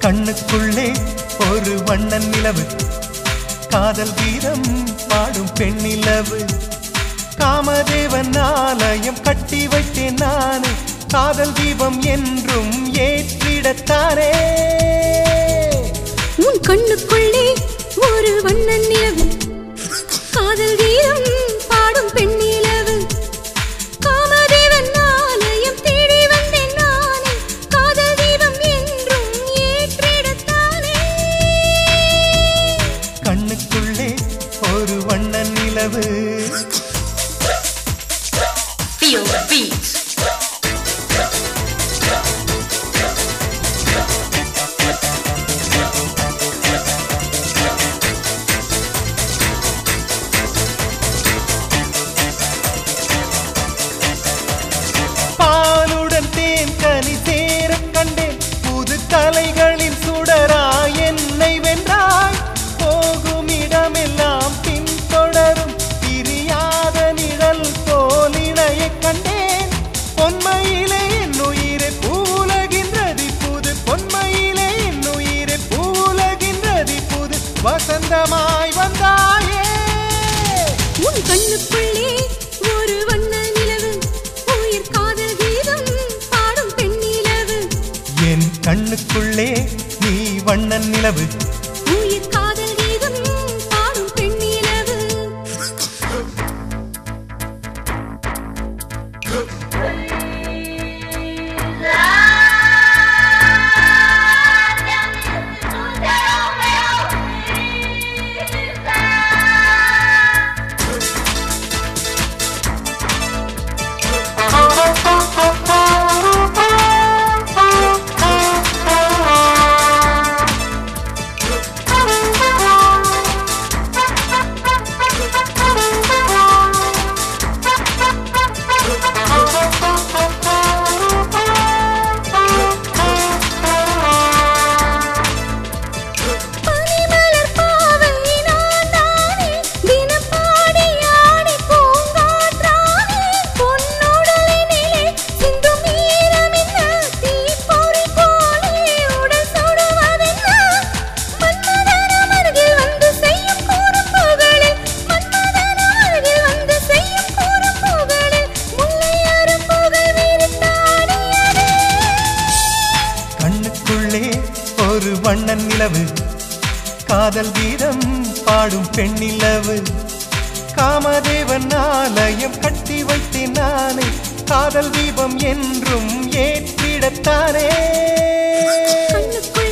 கண்ணுக்குள்ளே ஒரு வண்ணன் நிலவு காதல் கீதம் பாடும் பெண்ணிலவு காமதேவன் ஆலயம் கட்டி வைத்தேன் நானே காதல் தீபம் என்றும் ஏற்றிடத்தானே உன் கண்ணுக்குள்ளே ஒரு வண்ணன் நிலவு காதல் வீரம் பாடும் பெண்ணிலவு காமதேவன் ஆலயம் தேடி வந்தேன் நானே காதல் தீபம் என்றும் ஏற்றிடத்தானே கண்ணுக்குள்ளே ஒரு வண்ணன் நிலவு Feel the beat. பாலுடன் தேன் கனி சேர கண்டேன் புது கலைகளின் சுடரா என்னை வென்றாய் போகும் இடமெல்லாம் பின்தொடரும் பிரியாத நிழல் தோலினையை கண்டேன் பொன்மையிலே என் உயிரை பூலகின்றது புது பொன்மையிலே என் உயிரை பூலகின்றது புது வசந்தமாய் வந்தாயே உன் கண்ணுக்குள்ளே ஒரு வண்ண நிலவு உயிர் காதல் கீதம் பாடும் பெண்ணிலவு என் கண்ணுக்குள்ளே நீ வண்ணன் நிலவு உயிர் காதல் கீதம் பாடும் பெண்ணிலவு பனிமலர் பாவை நான் தானே தினம் பாடி ஆடி பூங்காற்றானே பொன்னுடலினிலே சிந்தும் ஈரமென்ன தீப்பொறி போலே உடல் சுடுவதென்ன மன்மதனம் அருகில் வந்து செய்யும் கூறும் புகழில் மன்மதனம் அருகில் வந்து செய்யும் கூறும் புகழில் முல்லை அரும்புகள் விரித்தாடியதே கண்ணுக்குள்ளே ஒரு வண்ணன் நிலவு காதல் கீதம் பாடும் பெண்ணிலவு காமதேவன் ஆலயம் கட்டி வைத்தேன் நானே காதல் தீபம் என்றும் ஏற்றிடத்தானே கண்ணுக்குள்ளே